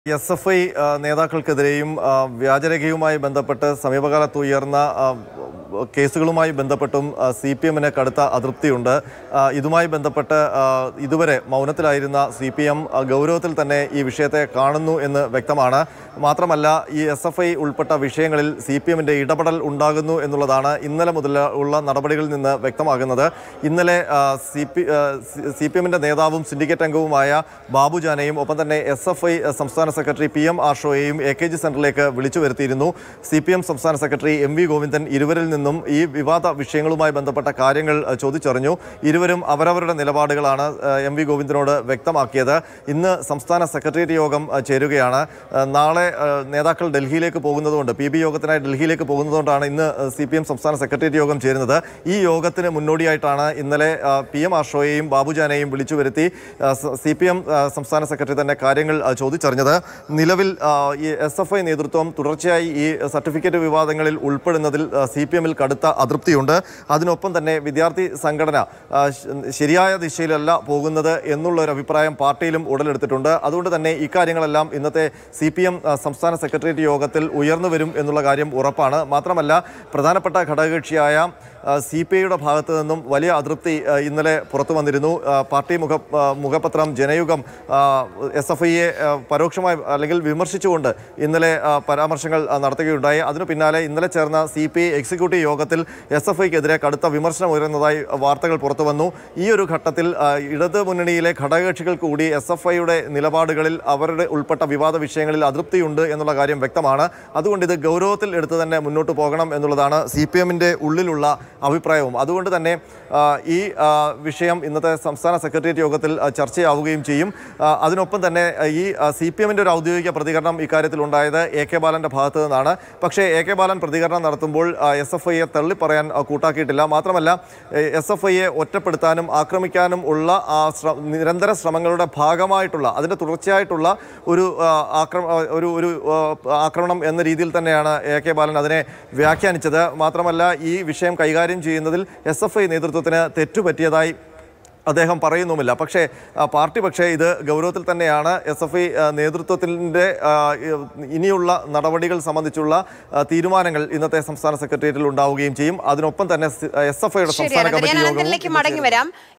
S F I നേതാക്കൾക്കെതിരെയും ആ, വ്യാജരേഖയുമായി ബന്ധപ്പെട്ട് സമീപകാലത്ത് ഉയർന്ന ആ, കേസുകളുമായി ബന്ധപ്പെട്ടും സി പി എമ്മിന് കടുത്ത അതൃപ്തിയുണ്ട് ആ, ഇതുമായി ബന്ധപ്പെട്ട് ആ, ഇതുവരെ മൗനത്തിലായിരുന്ന സി പി എം ഗൗരവത്തിൽ തന്നെ ഈ വിഷയത്തെ കാണുന്നു എന്ന് വ്യക്തമാണ് മാത്രമല്ല ഈ എസ് എഫ് ഐ ഉൾപ്പെട്ട വിഷയങ്ങളിൽ സി പി എമ്മിൻ്റെ ഇടപെടൽ ഉണ്ടാകുന്നു എന്നുള്ളതാണ് ഇന്നലെ മുതൽ ഉള്ള നടപടികളിൽ നിന്ന് വ്യക്തമാകുന്നത് ഇന്നലെ സി പി സി പി എമ്മിൻ്റെ നേതാവും സിൻഡിക്കേറ്റ് അംഗവുമായ ബാബു ജാനയും ഒപ്പം തന്നെ എസ് എഫ് ഐ സംസ്ഥാന സെക്രട്ടറി പി എം ആഷോയെയും എ കെ ജി സെന്ററിലേക്ക് വിളിച്ചു വരുത്തിയിരുന്നു സി പി എം സംസ്ഥാന സെക്രട്ടറി എം വി ഗോവിന്ദൻ ഇരുവരിൽ നിന്നും ഈ വിവാദ വിഷയങ്ങളുമായി ബന്ധപ്പെട്ട കാര്യങ്ങൾ അഹ്, ചോദിച്ചറിഞ്ഞു ഇരുവരും അവരവരുടെ നിലപാടുകളാണ് അഹ്, എം വി ഗോവിന്ദനോട് വ്യക്തമാക്കിയത് ഇന്ന് സംസ്ഥാന സെക്രട്ടേറിയറ്റ് യോഗം അഹ്, ചേരുകയാണ് അഹ്, നാളെ അഹ്, നേതാക്കൾ ഡൽഹിയിലേക്ക് പോകുന്നതുകൊണ്ട് പി ബി യോഗത്തിനായി ഡൽഹിയിലേക്ക് പോകുന്നതുകൊണ്ടാണ് ഇന്ന് സി പി എം സംസ്ഥാന സെക്രട്ടേറിയറ്റ് യോഗം ചേരുന്നത് ഈ യോഗത്തിന് മുന്നോടിയായിട്ടാണ് ഇന്നലെ അഹ്, പി എം ആഷോയെയും ബാബുജാനെയും വിളിച്ചു വരുത്തി സി പി എം സംസ്ഥാന സെക്രട്ടറി തന്നെ കാര്യങ്ങൾ അഹ്, ചോദിച്ചറിഞ്ഞത് നിലവിൽ അഹ്, ഈ എസ് എഫ് ഐ നേതൃത്വം തുടർച്ചയായി ഈ സർട്ടിഫിക്കറ്റ് വിവാദങ്ങളിൽ ഉൾപ്പെടുന്നതിൽ സി പി എമ്മിൽ കടുത്ത അതൃപ്തിയുണ്ട് അതിനൊപ്പം തന്നെ വിദ്യാർത്ഥി സംഘടന ആ, ശ- ശരിയായ ദിശയിലല്ല പോകുന്നത് എന്നുള്ള ഒരു അഭിപ്രായം പാർട്ടിയിലും ഉടലെടുത്തിട്ടുണ്ട് അതുകൊണ്ട് തന്നെ ഇക്കാര്യങ്ങളെല്ലാം ഇന്നത്തെ സി പി എം സംസ്ഥാന സെക്രട്ടേറിയറ്റ് യോഗത്തിൽ ഉയർന്നു വരും എന്നുള്ള കാര്യം ഉറപ്പാണ് മാത്രമല്ല പ്രധാനപ്പെട്ട ഘടകകക്ഷിയായ സി പി ഐയുടെ ഭാഗത്ത് നിന്നും വലിയ അതൃപ്തി ആ, ഇന്നലെ പുറത്തു വന്നിരുന്നു ആ, പാർട്ടി മുഖ ആ, മുഖപത്രം ജനയുഗം എസ് എഫ് ഐയെ പരോക്ഷമായി അല്ലെങ്കിൽ വിമർശിച്ചുകൊണ്ട് ഇന്നലെ ആ, പരാമർശങ്ങൾ ആ, നടത്തുകയുണ്ടായി അതിനു പിന്നാലെ ഇന്നലെ ചേർന്ന സി പി ഐ എക്സിക്യൂട്ടീവ് യോഗത്തിൽ എസ് എഫ് ഐക്കെതിരെ കടുത്ത വിമർശനം ഉയർന്നതായി വാർത്തകൾ പുറത്തു വന്നു ഈ ഒരു ഘട്ടത്തിൽ ആ, ഇടത് മുന്നണിയിലെ ഘടകകക്ഷികൾ കൂടി എസ് എഫ് ഐയുടെ നിലപാടുകളിൽ അവരുടെ ഉൾപ്പെട്ട വിവാദ വിഷയങ്ങളിൽ അതൃപ്തിയുണ്ട് എന്നുള്ള കാര്യം വ്യക്തമാണ് അതുകൊണ്ട് ഇത് ഗൗരവത്തിൽ എടുത്ത് തന്നെ മുന്നോട്ട് പോകണം എന്നുള്ളതാണ് സി പി എമ്മിൻ്റെ ഉള്ളിലുള്ള അഭിപ്രായവും അതുകൊണ്ട് തന്നെ ആ, ഈ ആ, വിഷയം ഇന്നത്തെ സംസ്ഥാന സെക്രട്ടേറിയറ്റ് യോഗത്തിൽ ആ, ചർച്ചയാവുകയും ചെയ്യും ആ, അതിനൊപ്പം തന്നെ ആ, ഈ സി പി എമ്മിൻ്റെ ഒരു ഔദ്യോഗിക പ്രതികരണം ഇക്കാര്യത്തിൽ ഉണ്ടായത് എ കെ ബാലൻ്റെ ഭാഗത്ത് നിന്നാണ് പക്ഷേ എ കെ ബാലൻ പ്രതികരണം നടത്തുമ്പോൾ എസ് എഫ് ഐയെ തള്ളിപ്പറയാൻ ആ, കൂട്ടാക്കിയിട്ടില്ല മാത്രമല്ല എസ് എഫ് ഐയെ ഒറ്റപ്പെടുത്താനും ആക്രമിക്കാനും ഉള്ള ആ ശ്ര നിരന്തര ശ്രമങ്ങളുടെ ഭാഗമായിട്ടുള്ള അതിൻ്റെ തുടർച്ചയായിട്ടുള്ള ഒരു ആ, ആക്രമ ആ, ഒരു ഒരു ആ, ആക്രമണം എന്ന രീതിയിൽ തന്നെയാണ് എ കെ ബാലൻ അതിനെ വ്യാഖ്യാനിച്ചത് മാത്രമല്ല ഈ വിഷയം കൈകാര്യം ചെയ്യുന്നതിൽ എസ് എഫ് ഐ നേതൃത്വത്തിന് തെറ്റുപറ്റിയതായി അദ്ദേഹം പറയുന്നുമില്ല പക്ഷേ ആ, പാർട്ടി പക്ഷേ ഇത് ഗൗരവത്തിൽ തന്നെയാണ് എസ് എഫ് ഐ നേതൃത്വത്തിൻ്റെ ആ, ഇനിയുള്ള നടപടികൾ സംബന്ധിച്ചുള്ള ആ, തീരുമാനങ്ങൾ ഇന്നത്തെ സംസ്ഥാന സെക്രട്ടേറിയറ്റിൽ ഉണ്ടാവുകയും ചെയ്യും അതിനൊപ്പം തന്നെ എസ് എഫ് ഐയുടെ ശരി സംസ്ഥാന അനന്തൻ. കമ്മിറ്റി ഞാൻ യോഗവും അനന്തനിലേക്ക് ഇന്ന് മടങ്ങി ചേരും. വരാം